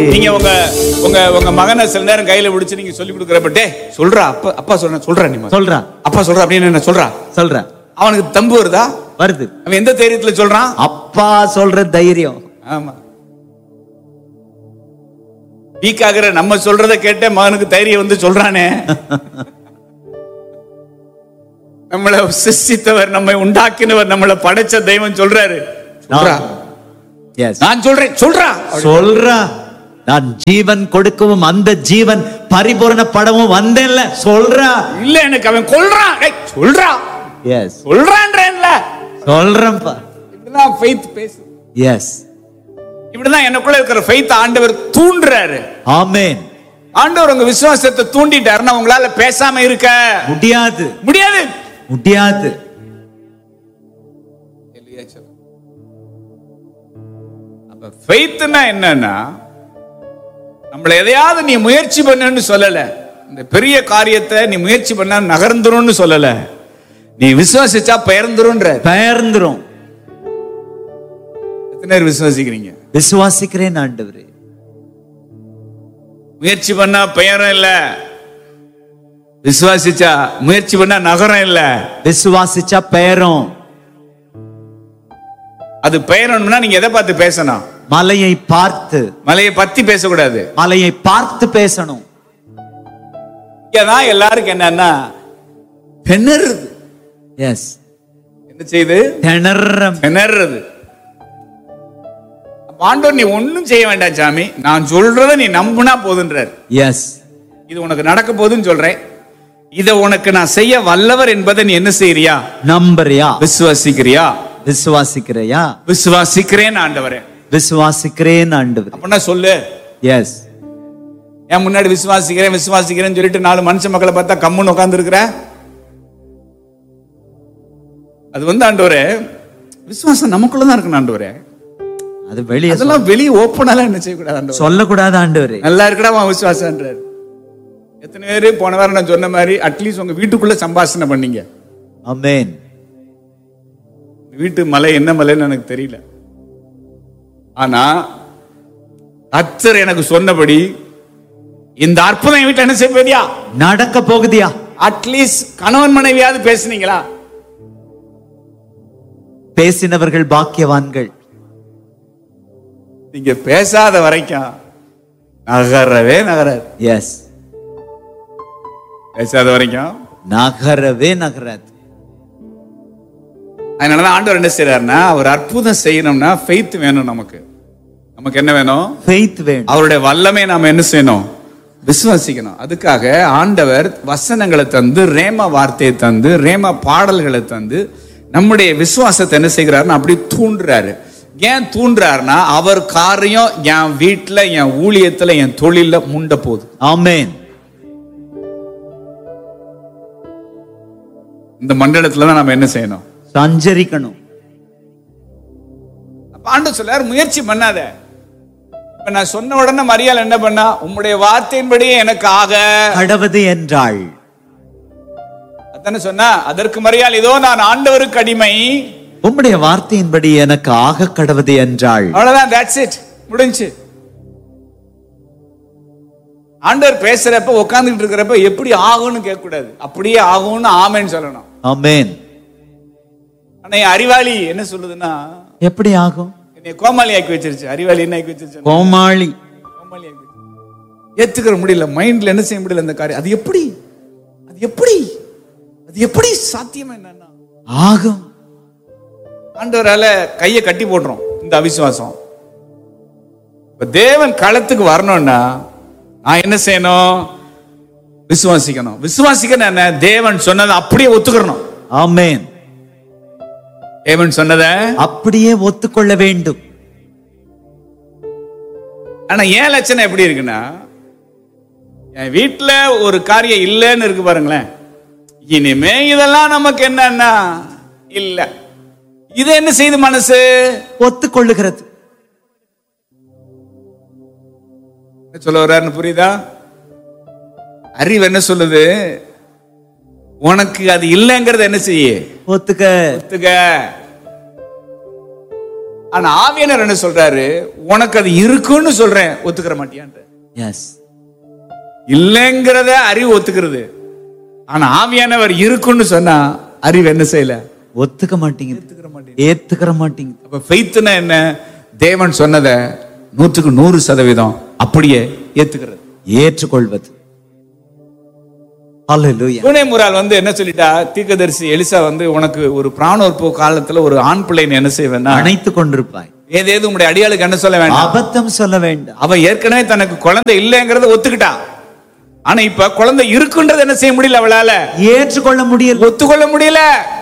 நீங்க உங்க உங்க உங்க மகனை சில நேரம் கையில பிடிச்சு நீங்க சொல்லி கொடுக்குறப்ப டே சொல்றா அப்பா அப்பா சொல்றேன் சொல்றா நீ முதல்ல. சொல்றான் அப்பா சொல்றா அப்படின்னு என்ன சொல்றா சொல்றேன் அவனுக்கு தம்பு வருதா வருது அவன் எந்த தைரியத்துல சொல்றான் அப்பா சொல்ற தைரியம் ஆமா வீக் ஆகுற நம்ம சொல்றத கேட்ட மகனுக்கு தைரியம் வந்து சொல்றானே நம்மளை சிருஷ்டித்தவர் நம்மை உண்டாக்கினவர் நம்மளை படைச்ச தெய்வம் சொல்றாரு சொல்றா எஸ் நான் சொல்றேன் சொல்றா சொல்றா நான் ஜீவன் கொடுக்கவும் அந்த ஜீவன் பரிபூரணப்படவும் வந்தேன்ல சொல்றா இல்ல எனக்கு அவன் கொல்றான் டேய், சொல்றா எஸ் சொல்றான்றேன்ல சொல்றேன்ப்பா இப்படிதான் ஃபெய்த் பேசு எஸ் இப்படிதான் எனக்குள்ள இருக்கிற ஃபெய்த் ஆண்டவர் தூண்டுறாரு ஆமென் ஆண்டவர் உங்க விசுவாசத்தை தூண்டிட்டாருன்னா உங்களால பேசாம இருக்க முடியாது முடியாது முடியாது அப்ப ஃபெய்த்னா என்னன்னா நம்மள எதையாவது நீ முயற்சி பண்ணுன்னு சொல்லல இந்த பெரிய காரியத்தை நீ முயற்சி பண்ணா நகர்ந்துரும்னு சொல்லல நீ விசுவாசிச்சா பெயர்ந்துரும்ன்ற பெயர்ந்துரும் எத்தனை பேர் விசுவாசிக்கிறீங்க விசுவாசிக்கிறேன் ஆண்டவரே முயற்சி பண்ணா பெயரும் இல்ல விசுவாசிச்சா முயற்சி பண்ணா நகரம் இல்ல விசுவாசிச்சா பெயரும் அது பெயரணும்னா நீங்க எதை பார்த்து பேசணும் மலையை பார்த்து மலையை பத்தி பேசக்கூடாது மலையை பார்த்து பேசணும் இங்கதான் எல்லாருக்கும் என்னன்னா திணறுது எஸ் என்ன செய்யுது திணறம் திணறுறது அப்ப ஆண்டவர் நீ ஒண்ணும் செய்ய வேண்டாம் சாமி நான் சொல்றத நீ நம்புனா போதுன்றார் எஸ் இது உனக்கு நடக்க போகுதுன்னு சொல்றேன் இதை உனக்கு நான் செய்ய வல்லவர் என்பதை நீ என்ன செய்யறியா நம்புறியா விசுவாசிக்கிறியா விசுவாசிக்கிறையா விசுவாசிக்கிறேன் ஆண்டவரே விசுவாசிக்கிறேன் ஆண்டவர் அப்படின்னா சொல்லு எஸ் என் முன்னாடி விசுவாசிக்கிறேன் விசுவாசிக்கிறேன்னு சொல்லிட்டு நாலு மனுஷ மக்களை பார்த்தா கம்முன்னு உட்கார்ந்து இருக்கிற அது வந்து ஆண்டவரே விசுவாசம் நமக்குள்ளதான் இருக்கணும் ஆண்டவரே அது வெளியே சொல்- அதெல்லாம் வெளியே ஓப்பனாலாம் என்ன செய்யக்கூடாது ஆண்டவரே சொல்லக்கூடாது ஆண்டவரே நல்லா இருக்கடா அவன் விசுவாசன்றாரு எத்தனை பேரு போன வாரம் நான் சொன்ன மாதிரி அட்லீஸ்ட் உங்க வீட்டுக்குள்ள சம்பாஷணை பண்ணீங்க அமேன் வீட்டு மலை என்ன மலைன்னு எனக்கு தெரியல ஆனா கர்த்தர் எனக்கு சொன்னபடி இந்த அற்புதம் என் வீட்டுல என்ன செய்ய போதியா நடக்க போகுதியா அட்லீஸ்ட் கணவன் மனைவியாவது பேசுனீங்களா பேசினவர்கள் பாக்கியவான்கள் நீங்க பேசாத வரைக்கும் நகரவே நகராது எஸ் பேசாத வரைக்கும் நகரவே நகராது அதனாலதான் ஆண்டவர் என்ன செய்யறாருன்னா அவர் அற்புதம் செய்யணும்னா ஃபெய்த் வேணும் நமக்கு நமக்கு என்ன வேணும் ஃபெய்த் வேணும் அவருடைய வல்லமை நாம என்ன செய்யணும் விசுவாசிக்கணும் அதுக்காக ஆண்டவர் வசனங்களை தந்து ரேம வார்த்தையை தந்து ரேம பாடல்களை தந்து நம்முடைய விசுவாசத்தை என்ன செய்கிறாருன்னு அப்படி தூண்டுறாரு ஏன் தூண்டுறாருன்னா அவர் காரியம் என் வீட்டுல என் ஊழியத்துல என் தொழில்ல முண்ட போகுது ஆமென் இந்த மண்டலத்துல தான் நம்ம என்ன செய்யணும் சஞ்சரிக்கணும் அப்ப ஆண்டு சொல்லார் முயற்சி பண்ணாத இப்ப நான் சொன்ன உடனே மரியாள் என்ன பண்ணா உம்முடைய வார்த்தையின்படியே எனக்கு ஆக கடவது என்றாள் அதானே சொன்னா அதற்கு மரியாள் இதோ நான் ஆண்டவருக்கு அடிமை உம்முடைய வார்த்தையின்படி எனக்கு ஆக கடவது என்றாள் அவ்வளவுதான் that's it முடிஞ்சு ஆண்டவர் பேசுறப்ப உட்கார்ந்துட்டு இருக்கிறப்ப எப்படி ஆகும்னு கேட்க கூடாது அப்படியே ஆகும்னு ஆமென்னு சொல்லணும் ஆமென் ஆனா என் அறிவாளி என்ன சொல்லுதுன்னா எப்படி ஆகும் என்னை கோமாளி ஆக்கி வச்சிருச்சு அறிவாளி என்ன ஆக்கி வச்சிருச்சு கோமாளி கோமாளி ஆக்கி வச்சிருச்சு. ஏத்துக்கிற முடியல மைண்ட்ல என்ன செய்ய முடியல அந்த காரியம் அது எப்படி அது எப்படி அது எப்படி சாத்தியம் என்னன்னா ஆகும் ஆண்டவரால கையை கட்டி போடுறோம் இந்த அவிசுவாசம் இப்ப தேவன் களத்துக்கு வரணும்னா நான் என்ன செய்யணும் விசுவாசிக்கணும் விசுவாசிக்கணும் என்ன தேவன் சொன்னதை அப்படியே ஒத்துக்கிறணும் ஆமென் தேவன் சொன்னதை அப்படியே ஒத்துக்கொள்ள வேண்டும் ஆனா ஏன் லட்சணம் எப்படி இருக்குன்னா என் வீட்டுல ஒரு காரியம் இல்லைன்னு இருக்கு பாருங்களேன் இனிமே இதெல்லாம் நமக்கு என்னன்னா இல்ல இது என்ன செய்யுது மனசு ஒத்துக்கொள்ளுகிறது என்ன சொல்ல வர்றாருன்னு புரியுதா அறிவு என்ன சொல்லுது உனக்கு அது இல்லைங்கிறத என்ன செய்ய ஒத்துக்க ஒத்துக்க ஆனா ஆவியானவர் என்ன சொல்றாரு உனக்கு அது இருக்குன்னு சொல்றேன் ஒத்துக்கிற மாட்டியான்ற எஸ் இல்லைங்கிறத அறிவு ஒத்துக்கிறது ஆனா ஆவியானவர் இருக்குன்னு சொன்னா அறிவு என்ன செய்யல ஒத்துக்க மாட்டேங்குது ஏத்துக்கிற மாட்டேங்குது அப்ப ஃபெய்த்னா என்ன தேவன் சொன்னதை நூற்றுக்கு நூறு சதவீதம் அப்படியே ஏத்துக்கிறது ஏற்றுக்கொள்வது ஹalleluya பூனே முறால் வந்து என்ன சொல்லிட்டா தீர்க்கதரிசி எலிசா வந்து உனக்கு ஒரு பிராணோற்பு காலத்துல ஒரு ஆண் பிள்ளைன்னு என்ன செய்வேன்னா அணைத்துக் கொண்டிருப்பாய் ஏதேது உங்களுடைய அடியாளுக்கு என்ன சொல்ல வேண்டாம் அபத்தம் சொல்ல வேண்டாம் அவ ஏற்கனவே தனக்கு குழந்தை இல்லைங்கிறத ஒத்துக்கிட்டா ஆனா இப்ப குழந்தை இருக்குன்றது என்ன செய்ய முடியல அவளால ஏற்றுக்கொள்ள முடியல ஒத்துக்கொள்ள முடியல